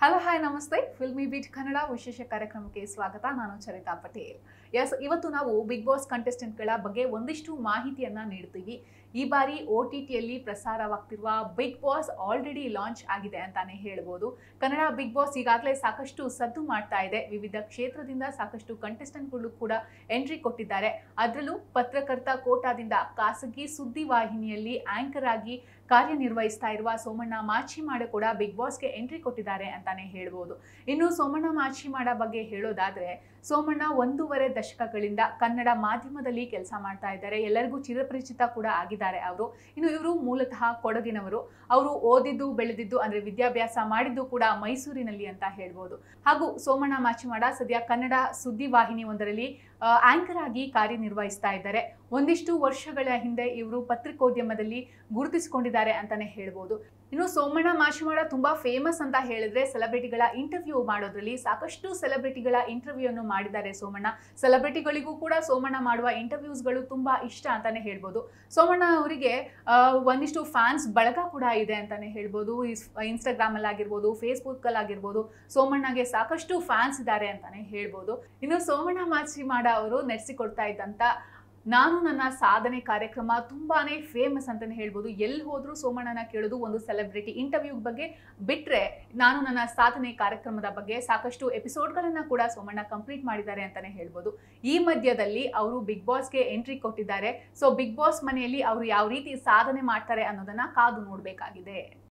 hello hi ನಮಸ್ತೆ filmy beat Kannada ವಿಶೇಷ ಕಾರ್ಯಕ್ರಮಕ್ಕೆ ಸ್ವಾಗತ ನಾನು ಚರಿತಾ ಪಟೇಲ್ ಎಸ್ ಇವತ್ತು ನಾವು ಬಿಗ್ ಬಾಸ್ ಕಂಟೆಸ್ಟೆಂಟ್ಗಳ ಬಗ್ಗೆ ಒಂದಿಷ್ಟು ಮಾಹಿತಿಯನ್ನ ನೀಡ್ತೀವಿ ಈ ಬಾರಿ ಒ ಟಿ ಟಿಯಲ್ಲಿ ಪ್ರಸಾರವಾಗ್ತಿರುವ ಬಿಗ್ ಬಾಸ್ ಆಲ್ರೆಡಿ ಲಾಂಚ್ ಆಗಿದೆ ಅಂತಾನೆ ಹೇಳ್ಬೋದು ಕನ್ನಡ ಬಿಗ್ ಬಾಸ್ ಈಗಾಗಲೇ ಸಾಕಷ್ಟು ಸದ್ದು ಮಾಡ್ತಾ ಇದೆ ವಿವಿಧ ಕ್ಷೇತ್ರದಿಂದ ಸಾಕಷ್ಟು ಕಂಟೆಸ್ಟೆಂಟ್ಗಳು ಕೂಡ ಎಂಟ್ರಿ ಕೊಟ್ಟಿದ್ದಾರೆ ಅದರಲ್ಲೂ ಪತ್ರಕರ್ತ ಕೋಟಾದಿಂದ ಖಾಸಗಿ ಸುದ್ದಿ ವಾಹಿನಿಯಲ್ಲಿ ಆಂಕರ್ ಆಗಿ ಕಾರ್ಯನಿರ್ವಹಿಸ್ತಾ ಇರುವ ಸೋಮಣ್ಣ ಮಾಚಿಮಾಡ ಕೂಡ ಬಿಗ್ ಬಾಸ್ಗೆ ಎಂಟ್ರಿ ಕೊಟ್ಟಿದ್ದಾರೆ ಅಂತಾನೆ ಹೇಳ್ಬೋದು ಇನ್ನು ಸೋಮಣ್ಣ ಮಾಚಿಮಾಡ ಬಗ್ಗೆ ಹೇಳೋದಾದ್ರೆ ಸೋಮಣ್ಣ ಒಂದೂವರೆ ದಶಕಗಳಿಂದ ಕನ್ನಡ ಮಾಧ್ಯಮದಲ್ಲಿ ಕೆಲಸ ಮಾಡ್ತಾ ಇದ್ದಾರೆ ಎಲ್ಲರಿಗೂ ಚಿರಪರಿಚಿತ ಕೂಡ ಆಗಿದ್ದಾರೆ ಅವರು ಇನ್ನು ಇವರು ಮೂಲತಃ ಕೊಡಗಿನವರು ಅವರು ಓದಿದ್ದು ಬೆಳೆದಿದ್ದು ಅಂದ್ರೆ ವಿದ್ಯಾಭ್ಯಾಸ ಮಾಡಿದ್ದು ಕೂಡ ಮೈಸೂರಿನಲ್ಲಿ ಅಂತ ಹೇಳ್ಬೋದು ಹಾಗೂ ಸೋಮಣ್ಣ ಮಾಚಿಮಾಡ ಸದ್ಯ ಕನ್ನಡ ಸುದ್ದಿ ವಾಹಿನಿ ಒಂದರಲ್ಲಿ ಆಂಕರ್ ಆಗಿ ಕಾರ್ಯನಿರ್ವಹಿಸ್ತಾ ಇದ್ದಾರೆ ಒಂದಿಷ್ಟು ವರ್ಷಗಳ ಹಿಂದೆ ಇವರು ಪತ್ರಿಕೋದ್ಯಮದಲ್ಲಿ ಗುರುತಿಸಿಕೊಂಡಿದ್ದಾರೆ ಅಂತಾನೆ ಹೇಳ್ಬೋದು ಇನ್ನು ಸೋಮಣ್ಣ ಮಾಚಿಮಾಡ ತುಂಬಾ ಫೇಮಸ್ ಅಂತ ಹೇಳಿದ್ರೆ ಸೆಲೆಬ್ರಿಟಿಗಳ ಇಂಟರ್ವ್ಯೂ ಮಾಡೋದ್ರಲ್ಲಿ ಸಾಕಷ್ಟು ಸೆಲೆಬ್ರಿಟಿಗಳ ಇಂಟರ್ವ್ಯೂ ಅನ್ನು ಮಾಡಿದ್ದಾರೆ ಸೋಮಣ್ಣ ಸೆಲೆಬ್ರಿಟಿಗಳಿಗೂ ಕೂಡ ಸೋಮಣ್ಣ ಮಾಡುವ ಇಂಟರ್ವ್ಯೂಸ್ಗಳು ತುಂಬಾ ಇಷ್ಟ ಅಂತಾನೆ ಹೇಳ್ಬೋದು ಸೋಮಣ್ಣ ಅವರಿಗೆ ಆ, ಒಂದಿಷ್ಟು ಫ್ಯಾನ್ಸ್ ಬಳಗ ಕೂಡ ಇದೆ ಅಂತಾನೆ ಹೇಳ್ಬೋದು ಇನ್ಸ್ಟಾಗ್ರಾಮ್ ಅಲ್ಲಿ ಆಗಿರ್ಬೋದು ಫೇಸ್ಬುಕ್ ಅಲ್ಲಿ ಆಗಿರ್ಬೋದು ಸೋಮಣ್ಣಗೆ ಸಾಕಷ್ಟು ಫ್ಯಾನ್ಸ್ ಇದ್ದಾರೆ ಅಂತಾನೆ ಹೇಳ್ಬೋದು ಇನ್ನು ಸೋಮಣ್ಣ ಮಾಚಿಮಾಡ ಅವರು ನಡೆಸಿಕೊಡ್ತಾ ಇದ್ದಂತ ನಾನು ನನ್ನ ಸಾಧನೆ ಕಾರ್ಯಕ್ರಮ ತುಂಬಾನೇ ಫೇಮಸ್ ಅಂತಾನೆ ಹೇಳ್ಬೋದು ಎಲ್ಲಿ ಹೋದ್ರೂ ಸೋಮಣ್ಣನ ಕೇಳೋದು ಒಂದು ಸೆಲೆಬ್ರಿಟಿ ಇಂಟರ್ವ್ಯೂ ಬಗ್ಗೆ ಬಿಟ್ರೆ ನಾನು ನನ್ನ ಸಾಧನೆ ಕಾರ್ಯಕ್ರಮದ ಬಗ್ಗೆ ಸಾಕಷ್ಟು ಎಪಿಸೋಡ್ಗಳನ್ನ ಕೂಡ ಸೋಮಣ್ಣ ಕಂಪ್ಲೀಟ್ ಮಾಡಿದ್ದಾರೆ ಅಂತಾನೆ ಹೇಳ್ಬೋದು ಈ ಮಧ್ಯದಲ್ಲಿ ಅವರು ಬಿಗ್ ಬಾಸ್ಗೆ ಎಂಟ್ರಿ ಕೊಟ್ಟಿದ್ದಾರೆ ಸೊ ಬಿಗ್ ಬಾಸ್ ಮನೆಯಲ್ಲಿ ಅವರು ಯಾವ ರೀತಿ ಸಾಧನೆ ಮಾಡ್ತಾರೆ ಅನ್ನೋದನ್ನ ಕಾದು ನೋಡಬೇಕಾಗಿದೆ